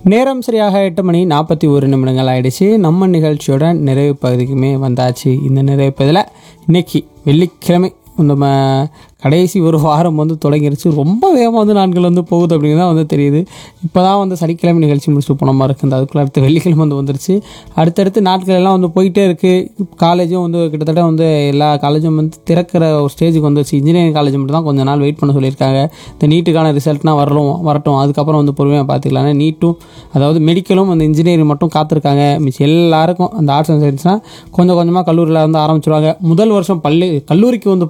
நேரம் சரியாக எட்டு மணி நாற்பத்தி ஒரு நிமிடங்கள் ஆயிடுச்சு நம்ம நிகழ்ச்சியோட நிறைவு பகுதிக்குமே வந்தாச்சு இந்த நிறைவு பகுதியில் இன்னைக்கு வெள்ளிக்கிழமை நம்ம கடைசி ஒரு வாரம் வந்து தொடங்கிருச்சு ரொம்ப வேகமாக வந்து நாட்கள் வந்து போகுது அப்படின்னு தான் வந்து தெரியுது இப்போ தான் வந்து சனிக்கிழமை நிகழ்ச்சி முடிச்சுட்டு போன மாதிரி இருக்குது அதுக்குள்ள அடுத்து வெள்ளிக்கிழமை வந்து வந்துருச்சு அடுத்தடுத்து நாட்கள் எல்லாம் வந்து போயிட்டே இருக்குது காலேஜும் வந்து கிட்டத்தட்ட வந்து எல்லா காலேஜும் வந்து திறக்கிற ஒரு ஸ்டேஜுக்கு வந்துருச்சு இன்ஜினியரிங் காலேஜ் மட்டும் தான் கொஞ்ச நாள் வெயிட் பண்ண சொல்லியிருக்காங்க இந்த நீட்டுக்கான ரிசல்ட்னா வரலும் வரட்டும் அதுக்கப்புறம் வந்து பொறுமையாக பார்த்துக்கலாம் நீட்டும் அதாவது மெடிக்கலும் அந்த இன்ஜினியரிங் மட்டும் காத்திருக்காங்க மிச்சம் எல்லாருக்கும் அந்த ஆர்ட்ஸ் அண்ட் சயின்ஸ்னால் கொஞ்சம் கொஞ்சமாக கல்லூரியில் வந்து ஆரம்பிச்சிருவாங்க முதல் வருஷம் பள்ளி கல்லூரிக்கு வந்து